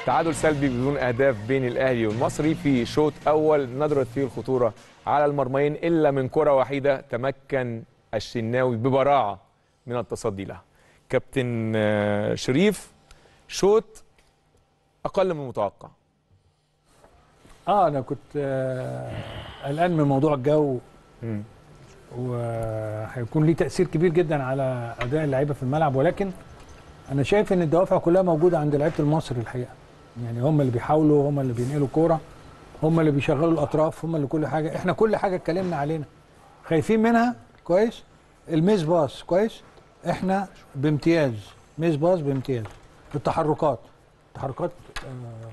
تعادل سلبي بدون اهداف بين الاهلي والمصري في شوط اول ندرت فيه الخطوره على المرميين الا من كره وحيده تمكن الشناوي ببراعه من التصدي لها كابتن آه، شريف شوط اقل من المتوقع اه انا كنت آه، قلقان من موضوع الجو مم. وهيكون ليه تاثير كبير جدا على اداء اللعيبه في الملعب ولكن انا شايف ان الدوافع كلها موجوده عند لعيبه المصري الحقيقه يعني هم اللي بيحاولوا هم اللي بينقلوا كوره هم اللي بيشغلوا الاطراف هم اللي كل حاجه احنا كل حاجه اتكلمنا علينا خايفين منها كويس الميس باص كويس احنا بامتياز ميس باص بامتياز التحركات تحركات آه،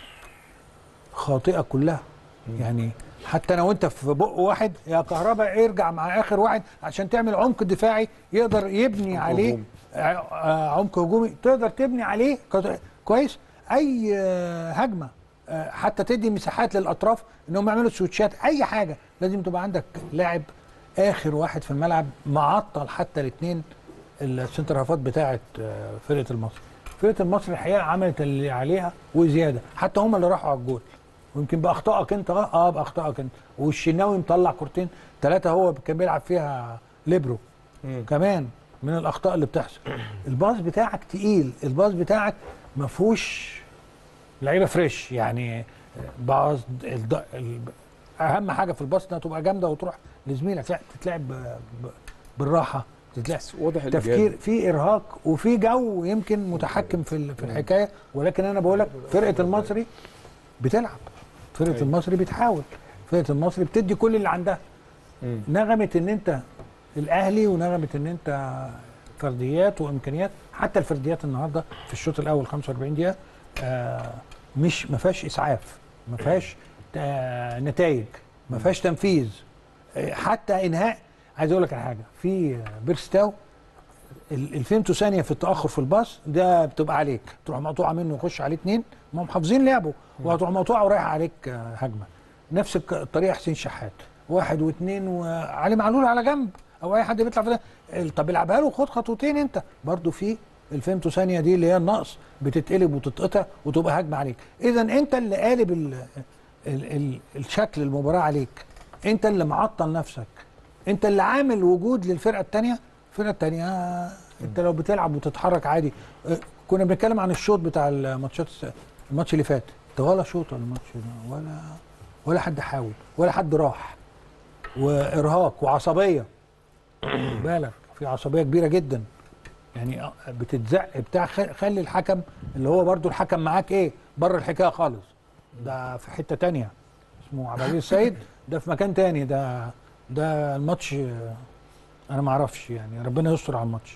خاطئه كلها يعني حتى انا وانت في بق واحد يا كهرباء ارجع مع اخر واحد عشان تعمل عمق دفاعي يقدر يبني عمق عليه هجومي. ع- آه، عمق هجومي تقدر تبني عليه كت- كويس اي آه، هجمه آه، حتى تدي مساحات للاطراف انهم يعملوا سويتشات اي حاجه لازم تبقى عندك لاعب اخر واحد في الملعب معطل حتى الاثنين السنتر هافات بتاعه آه، فرقه المصري فرقه المصري الحقيقه عملت اللي عليها وزياده حتى هم اللي راحوا على الجول ويمكن باخطائك انت اه اه باخطائك انت والشناوي مطلع كورتين ثلاثه هو كان بيلعب فيها ليبرو مم. كمان من الاخطاء اللي بتحصل الباص بتاعك تقيل الباص بتاعك ما فيهوش لعيبه فريش يعني باص الض- ال- اهم حاجه في الباص انها تبقى جامده وتروح لزميلك لا تتلعب ب- ب- بالراحه تتلعب واضح تفكير الإجابة. في ارهاق وفي جو يمكن متحكم في ال- في الحكايه ولكن انا بقول لك فرقه المصري بتلعب فرقه المصري بتحاول فرقه المصري بتدي كل اللي عندها مم. نغمه ان انت الاهلي ونغمه ان انت فرديات وامكانيات حتى الفرديات النهارده في الشوط الاول 45 دقيقه آه مش ما فيهاش اسعاف ما فيهاش آه نتائج ما فيهاش تنفيذ آه حتى انهاء عايز اقول لك على حاجه في بيرستاو ال- الفيمتو ثانيه في التاخر في الباص ده بتبقى عليك تروح مقطوعه منه يخش عليه اثنين ما هم محافظين لعبه وهتروح مقطوعه ورايح عليك آه، هجمه نفس الك- الطريقه حسين شحات واحد واثنين وعلي معلول على جنب او اي حد بيطلع في ده ال- طب العبها له خد خطوتين انت برضو في الفيمتو ثانيه دي اللي هي النقص بتتقلب وتتقطع وتبقى هجمه عليك اذا انت اللي قالب ال ال ال الشكل المباراه عليك انت اللي معطل نفسك انت اللي عامل وجود للفرقه الثانيه الفرقه الثانيه انت لو بتلعب وتتحرك عادي اه، كنا بنتكلم عن الشوط بتاع الماتشات الس- الماتش اللي فات ده ولا شوط ولا الماتش ده ولا ولا حد حاول ولا حد راح وارهاق وعصبيه خد بالك في عصبيه كبيره جدا يعني اه، بتتزق بتاع خ- خلي الحكم اللي هو برضو الحكم معاك ايه بره الحكايه خالص ده في حته تانية اسمه عبد العزيز السيد ده في مكان تاني ده ده الماتش اه، انا ما اعرفش يعني ربنا يستر على الماتش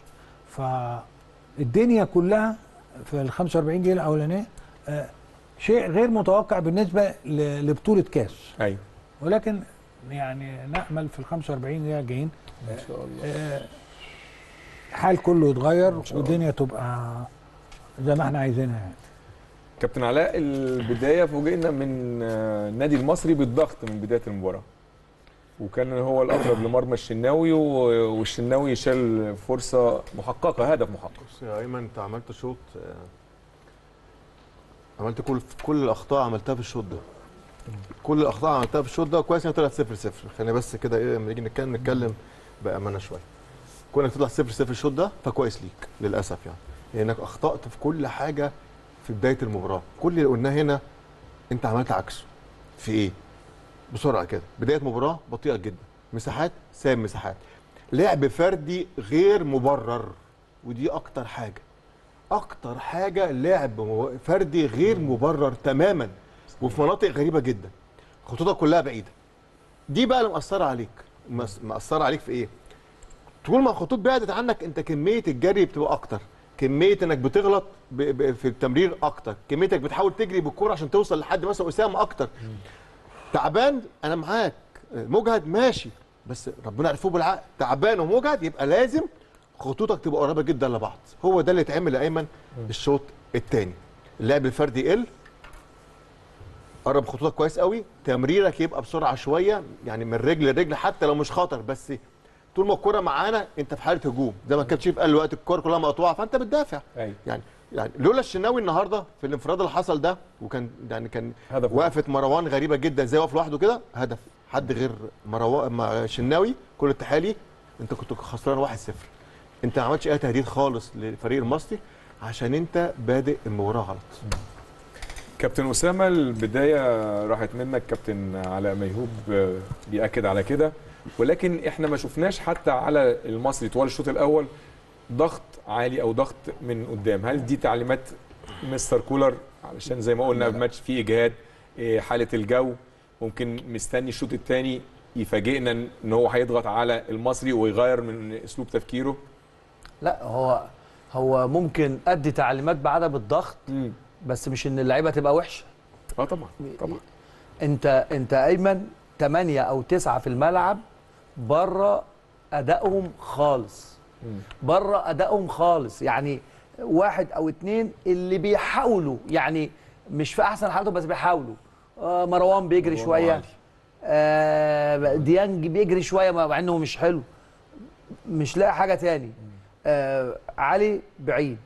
فالدنيا كلها في ال 45 دقيقه الاولانيه اه، شيء غير متوقع بالنسبه ل- لبطوله كاس ايوه ولكن يعني نامل في ال 45 دقيقه الجايين ان شاء الله آه، الحال كله يتغير والدنيا تبقى زي ما احنا عايزينها يعني كابتن علاء البدايه فوجئنا من آه، النادي المصري بالضغط من بدايه المباراه وكان هو الاقرب لمرمى الشناوي و- والشناوي شال فرصه محققه هدف محقق بص يا ايمن انت عملت شوط آه، عملت كل كل الاخطاء عملتها في الشوط ده كل الاخطاء عملتها في الشوط ده كويس انك طلعت 0 0 خلينا بس كده ايه لما نيجي نتكلم نتكلم بامانه شويه كونك تطلع 0 0 الشوط ده فكويس ليك للاسف يعني لانك اخطات في كل حاجه في بدايه المباراه كل اللي قلناه هنا انت عملت عكسه في ايه بسرعه كده بدايه مباراه بطيئه جدا مساحات ساب مساحات لعب فردي غير مبرر ودي اكتر حاجه اكتر حاجه لعب مو- فردي غير مبرر تماما وفي مناطق غريبه جدا خطوطك كلها بعيده دي بقى اللي مأثره عليك مس- مأثره عليك في ايه طول ما الخطوط بعدت عنك انت كميه الجري بتبقى اكتر كميه انك بتغلط ب... ب... في التمرير اكتر كميتك بتحاول تجري بالكوره عشان توصل لحد مثلا اسامه اكتر تعبان انا معاك مجهد ماشي بس ربنا عرفوه بالعقل تعبان ومجهد يبقى لازم خطوطك تبقى قريبه جدا لبعض هو ده اللي اتعمل يا ايمن الشوط الثاني اللعب الفردي يقل قرب خطوطك كويس قوي تمريرك يبقى بسرعه شويه يعني من رجل لرجل حتى لو مش خطر بس طول ما الكوره معانا انت في حاله هجوم زي ما الكابتن شريف قال دلوقتي الكوره كلها مقطوعه فانت بتدافع ايوه يعني يعني لولا الشناوي النهارده في الانفراد اللي حصل ده وكان يعني كان هدف وقفه مروان غريبه جدا زي واقف لوحده كده هدف حد غير مروان مع شناوي كل التحالي انت كنت خسران 1-0 انت ما عملتش اي تهديد خالص للفريق المصري عشان انت بادئ المباراه غلط كابتن اسامه البدايه راحت منك كابتن علاء ميهوب آه، بياكد على كده ولكن احنا ما شفناش حتى على المصري طوال الشوط الاول ضغط عالي او ضغط من قدام هل دي تعليمات مستر كولر علشان زي ما قلنا الماتش فيه اجهاد إيه، حاله الجو ممكن مستني الشوط الثاني يفاجئنا ان هو هيضغط على المصري ويغير من اسلوب تفكيره لا هو هو ممكن ادي تعليمات بعدم الضغط بس مش ان اللعيبه تبقى وحشه اه طبعا طبعا انت انت ايمن 8 او 9 في الملعب بره ادائهم خالص مم. بره ادائهم خالص يعني واحد او اتنين اللي بيحاولوا يعني مش في احسن حالاتهم بس بيحاولوا آه مروان بيجري مروان شويه وعلي. آه ديانج بيجري شويه مع انه مش حلو مش لاقي حاجه تاني آه علي بعيد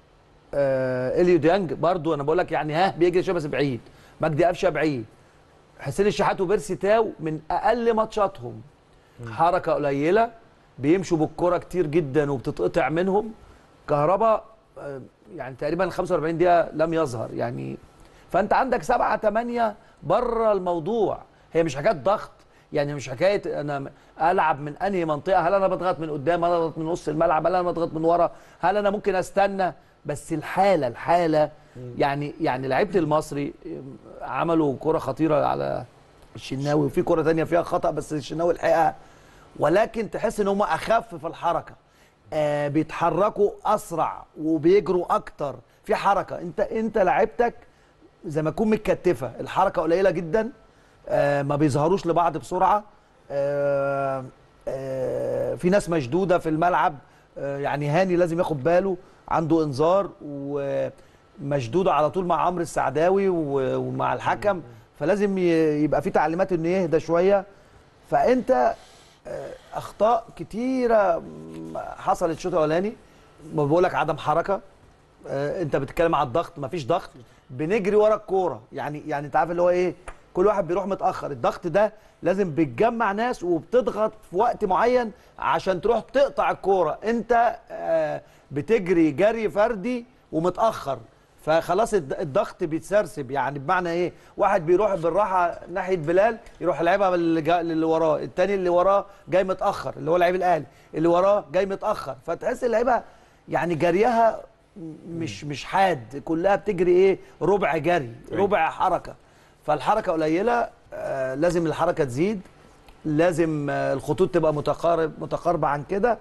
آه اليو ديانج برضو انا بقول لك يعني ها بيجري شويه بس بعيد مجدي قفشه بعيد حسين الشحات وبيرسي تاو من اقل ماتشاتهم حركه قليله بيمشوا بالكره كتير جدا وبتتقطع منهم كهربا آه، يعني تقريبا 45 دقيقه لم يظهر يعني فانت عندك سبعة ثمانية بره الموضوع هي مش حكايه ضغط يعني مش حكايه انا العب من انهي منطقه هل انا بضغط من قدام هل انا بضغط من نص الملعب هل انا بضغط من ورا هل انا ممكن استنى بس الحاله الحاله يعني يعني لعيبه المصري عملوا كره خطيره على الشناوي وفي كره تانية فيها خطا بس الشناوي لحقها ولكن تحس ان هم اخف في الحركه آه بيتحركوا اسرع وبيجروا اكتر في حركه انت انت لعيبتك زي ما تكون متكتفه الحركه قليله جدا آه ما بيظهروش لبعض بسرعه آه آه في ناس مشدوده في الملعب آه يعني هاني لازم ياخد باله عنده انذار ومشدوده على طول مع عمرو السعداوي و- ومع الحكم فلازم ي- يبقى في تعليمات انه يهدى شويه فانت آه، اخطاء كتيره م- حصلت الشوط الاولاني ما بقول لك عدم حركه آه، انت بتتكلم على الضغط مفيش ضغط بنجري ورا الكوره يعني يعني انت عارف اللي هو ايه كل واحد بيروح متاخر الضغط ده لازم بتجمع ناس وبتضغط في وقت معين عشان تروح تقطع الكوره انت آه، بتجري جري فردي ومتاخر فخلاص الد- الضغط بيتسرسب يعني بمعنى ايه واحد بيروح بالراحه ناحيه بلال يروح لعبها باللي جا- للي وراه التاني اللي وراه جاي متاخر اللي هو لعيب الاهلي اللي وراه جاي متاخر فتحس اللعيبه يعني جريها مش مش حاد كلها بتجري ايه ربع جري ربع حركه فالحركه قليله آه لازم الحركه تزيد لازم آه الخطوط تبقى متقارب متقاربه عن كده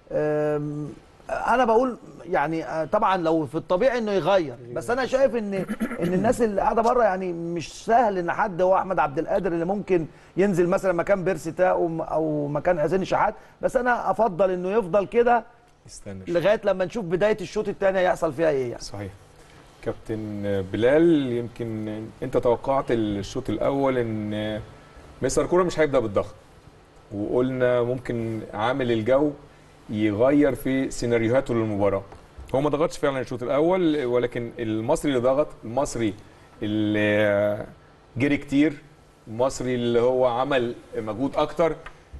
آم، انا بقول يعني آه، طبعا لو في الطبيعي انه يغير بس انا شايف ان ان الناس اللي قاعده بره يعني مش سهل ان حد هو احمد عبد القادر اللي ممكن ينزل مثلا مكان بيرسي تاو او مكان حسين شحات بس انا افضل انه يفضل كده استنى لغايه لما نشوف بدايه الشوط الثاني هيحصل فيها ايه يعني صحيح كابتن بلال يمكن انت توقعت الشوط الاول ان مستر كوره مش هيبدا بالضغط وقلنا ممكن عامل الجو يغير في سيناريوهاته للمباراه هو ما ضغطش فعلا الشوط الاول ولكن المصري اللي ضغط المصري اللي جري كتير المصري اللي هو عمل مجهود اكتر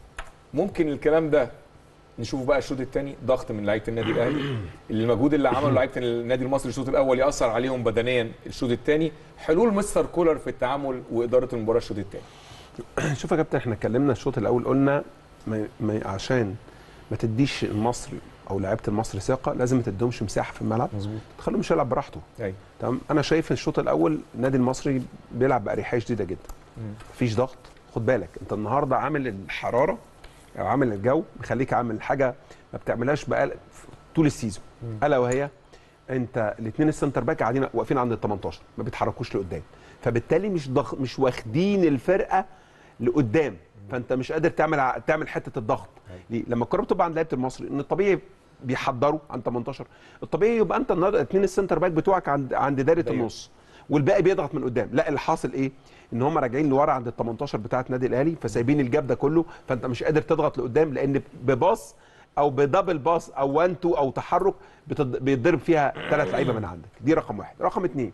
ممكن الكلام ده نشوف بقى الشوط الثاني ضغط من لعيبه النادي الاهلي المجهود اللي عمله لعيبه النادي المصري الشوط الاول ياثر عليهم بدنيا الشوط الثاني حلول مستر كولر في التعامل واداره المباراه الشوط الثاني شوف يا كابتن احنا اتكلمنا الشوط الاول قلنا ما ما عشان ما تديش المصري او لعيبه المصري ثقه لازم ما تديهمش مساحه في الملعب مظبوط تخليهم يلعب براحته ايوه تمام انا شايف الشوط الاول النادي المصري بيلعب باريحيه شديده جدا مفيش ضغط خد بالك انت النهارده عامل الحراره او عامل الجو مخليك عامل حاجه ما بتعملهاش بقى طول السيزون الا وهي انت الاثنين السنتر باك قاعدين واقفين عند ال 18 ما بيتحركوش لقدام فبالتالي مش ضغ... مش واخدين الفرقه لقدام فانت مش قادر تعمل ع- تعمل حته الضغط ليه لما الكره بتبقى عند لعيبه المصري ان الطبيعي بيحضروا عند 18 الطبيعي يبقى انت النهارده اثنين السنتر باك بتوعك عند عند دايره دايرة. النص والباقي بيضغط من قدام لا اللي حاصل ايه ان هم راجعين لورا عند ال 18 بتاعه النادي الاهلي فسايبين الجاب ده كله فانت مش قادر تضغط لقدام لان بباص او بدبل باص او 1 2 او تحرك بتض- بيتضرب فيها ثلاث لعيبه من عندك دي رقم واحد رقم اثنين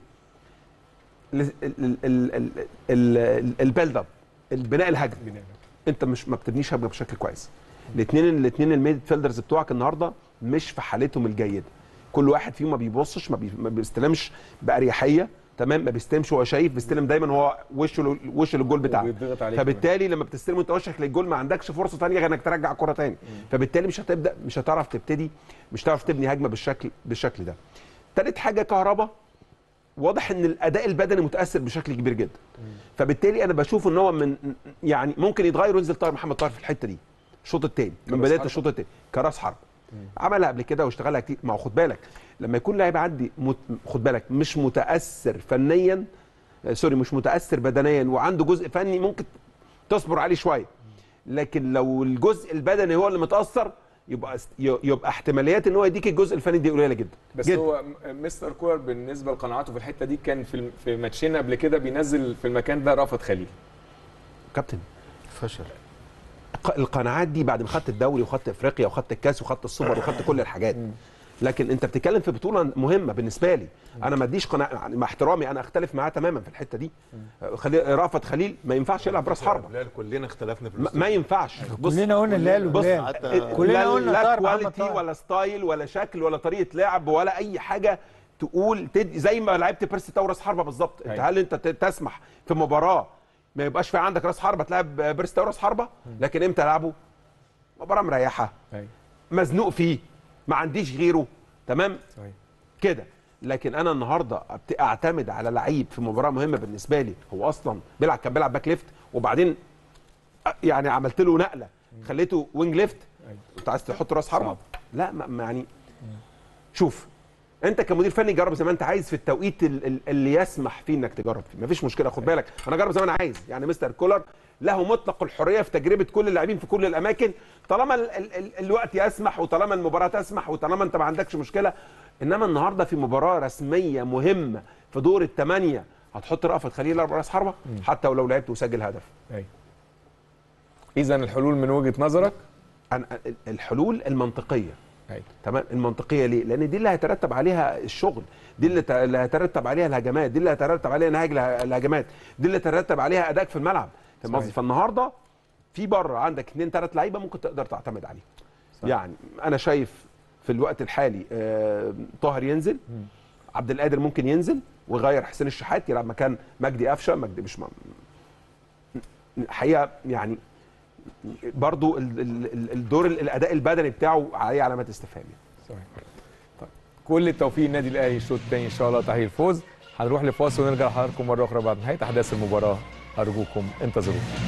البيلد اب البناء الهجمي انت مش ما بتبنيش هجمه بشكل كويس الاثنين الاثنين الميد فيلدرز بتوعك النهارده مش في حالتهم الجيده كل واحد فيهم ما بيبصش ما, بي... ما بيستلمش باريحيه تمام ما بيستلمش وهو شايف بيستلم دايما وهو وشه ل... وشه للجول بتاعه وبيضغط عليك فبالتالي لما بتستلم وانت وشك للجول ما عندكش فرصه ثانيه غير انك ترجع الكره تاني فبالتالي مش هتبدا مش هتعرف تبتدي مش هتعرف تبني هجمه بالشكل بالشكل ده تالت حاجه كهربا واضح ان الاداء البدني متاثر بشكل كبير جدا فبالتالي انا بشوف ان هو من يعني ممكن يتغير وينزل طاهر محمد طاهر في الحته دي الشوط الثاني من كراس بدايه حربة. الشوط الثاني كراس حرب عملها قبل كده واشتغلها كتير ما هو خد بالك لما يكون لاعب عندي مت... خد بالك مش متاثر فنيا آه، سوري مش متاثر بدنيا وعنده جزء فني ممكن تصبر عليه شويه لكن لو الجزء البدني هو اللي متاثر يبقى است- يبقى احتماليات ان هو يديك الجزء الفني دي قليله جدا بس جدا. هو م- مستر كولر بالنسبه لقناعاته في الحته دي كان في الم- في ماتشين قبل كده بينزل في المكان ده رافت خليل كابتن فشل ق- القناعات دي بعد ما خدت الدوري وخدت افريقيا وخدت الكاس وخدت السوبر وخدت كل الحاجات لكن انت بتتكلم في بطوله مهمه بالنسبه لي انا ما اديش قناعه يعني مع احترامي انا اختلف معاه تماما في الحته دي خليل رأفت خليل ما ينفعش يلعب راس حربه بلال كلنا اختلفنا في ما, ما ينفعش بص كلنا قلنا اللي قاله بص بلال حتى كلنا لا, قلنا لا طاهر محمد كواليتي طاهر. ولا ستايل ولا شكل ولا طريقه لعب ولا اي حاجه تقول تدي زي ما لعبت بيرسي تاو راس حربه بالظبط انت أيوة. هل انت ت- تسمح في مباراه ما يبقاش في عندك راس حربه تلعب بيرسي تاو راس حربه لكن امتى العبه مباراه مريحه ايوه مزنوق فيه ما عنديش غيره تمام صحيح كده لكن انا النهارده أبت- اعتمد على لعيب في مباراه مهمه بالنسبه لي هو اصلا بيلعب كان بيلعب باك ليفت وبعدين أ- يعني عملت له نقله خليته وينج ليفت أيوة. انت عايز تحط راس حربه صعب. لا ما ما يعني شوف انت كمدير فني جرب زي ما انت عايز في التوقيت ال- ال- اللي يسمح فيه انك تجرب فيه مفيش مشكله خد بالك انا جرب زي ما انا عايز يعني مستر كولر له مطلق الحريه في تجربه كل اللاعبين في كل الاماكن طالما ال ال ال الوقت يسمح وطالما المباراه تسمح وطالما انت ما عندكش مشكله انما النهارده في مباراه رسميه مهمه في دور الثمانيه هتحط رأفت خليل يلعب راس حربه حتى ولو لعبت وسجل هدف ايوه اذا الحلول من وجهه نظرك أنا الحلول المنطقيه ايوه تمام المنطقيه ليه؟ لان دي اللي هيترتب عليها الشغل دي اللي ت- اللي هيترتب عليها الهجمات دي اللي هيترتب عليها نهاج اله- الهجمات دي اللي هيترتب عليها ادائك في الملعب فاهم قصدي؟ صحيح. فالنهارده في بره عندك اثنين ثلاث لعيبه ممكن تقدر تعتمد عليهم صح. يعني انا شايف في الوقت الحالي آه، طاهر ينزل عبد القادر ممكن ينزل ويغير حسين الشحات يلعب مكان مجدي قفشه مجدي مش م... حقيقه يعني برضو ال- ال- ال- الدور الاداء البدني بتاعه عليه علامات استفهام يعني. صحيح طيب كل التوفيق النادي الاهلي الشوط الثاني ان شاء الله تحقيق الفوز هنروح لفاصل ونرجع لحضراتكم مره اخرى بعد نهايه احداث المباراه ارجوكم انتظرونا